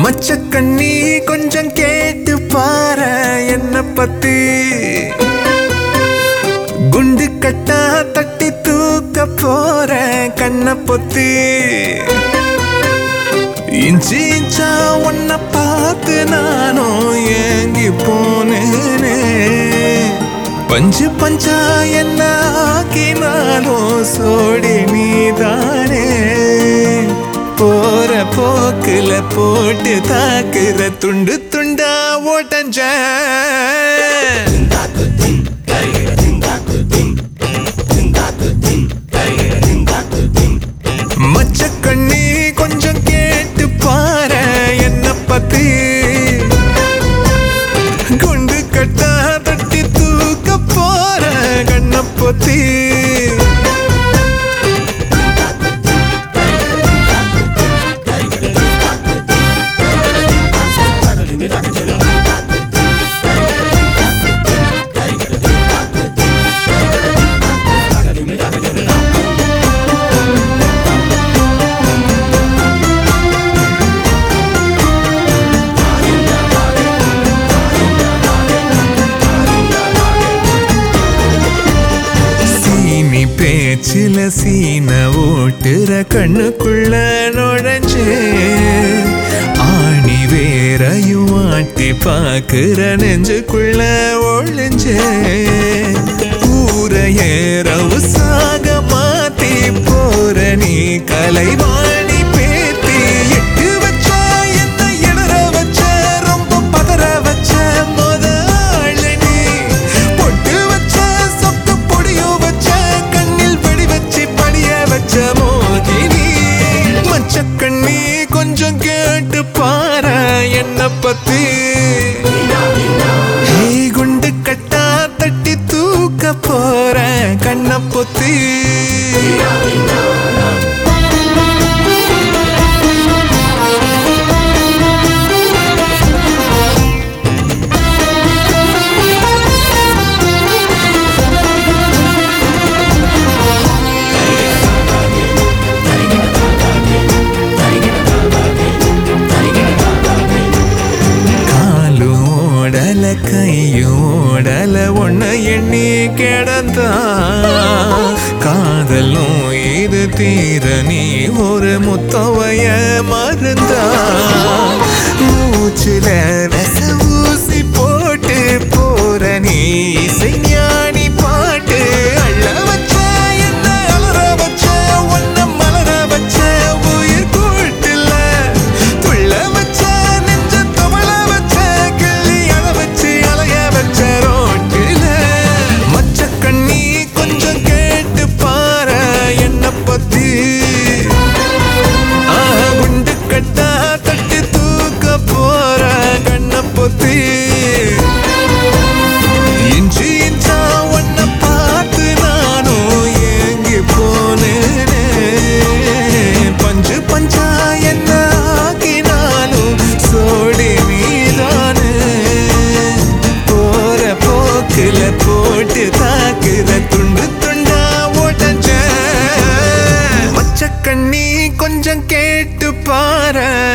மச்ச கண்ணி கொஞ்சம் கேட்டு பாரு என்ன பத்தி குண்டு கட்டா தட்டி தூக்க போற கண்ண பொத்தி இஞ்சி இஞ்சா உன்னை பார்த்து நானும் ஏங்கி போனேனே பஞ்சு பஞ்சா என்ன ஆக்கினாலும் சோடி நீதானே போற போக்குல போட்டு தாக்குற துண்டு துண்டா ஓட்டஞ்ச மச்ச கண்ணி கொஞ்சம் கேட்டு பாரு என்ன பத்தி குண்டு கட்டா தட்டி தூக்க போற கண்ண பொத்தி சீனி பேச்சில சீன ஓட்டுற கண்ணுக்குள்ள நுழைஞ்சே ஆணி வேறையும் ஆட்டி பாக்குற நெஞ்சுக்குள்ள ஒழிஞ்சே ஊரையேறவு சாக மாத்தி போற நீ கலைவாணி பேத்தி எட்டு வச்ச என்ன இடற வச்ச ரொம்ப பதற வச்ச முதல் நீ பொட்டு வச்ச சொக்கு பொடியோ வச்ச கண்ணில் வெடி வச்சு படிய வச்ச மோகினி மச்ச கண்ணி கொஞ்சம் கேட்டு பாரு என்ன பத்தி ஹே, குண்டு கட்டா தட்டி தூக்க போற கண்ண பொத்தி காலோடல கையோடல ஒன்ன எண்ணி கிடந்தா காதலும் இது தீர நீ ஒரு முத்தவைய மருந்தா மூச்சுல ரச ஊசி போட்டு போற நீ இசை ஞானி பாட்டு அள்ள வச்ச என்ன அலற வச்ச ஒன்ன மலர வச்ச உயிர் கூட்டுல துள்ள வச்ச நெஞ்ச தவள வச்ச கிள்ளி அழ வச்சு அலைய வச்ச ரோட்டில மச்ச கண்ணி கொஞ்சம் கேட்டு பாரு என்ன பத்தி ஆஹா, குண்டு கட்டா தட்டி தூக்க போற கண்ண பொத்தி இஞ்சி இஞ்சா உன்னை பார்த்து நானும் ஏங்கி போனேனே பஞ்சு பஞ்சா என்ன ஆக்கினாலும் சோடி நீதானே போற போக்குல போட்டு தாக்குற துண்டு துண்டா ஓட்டஞ்ச மச்ச கண்ணி கொஞ்சம் கேட்டு பாரு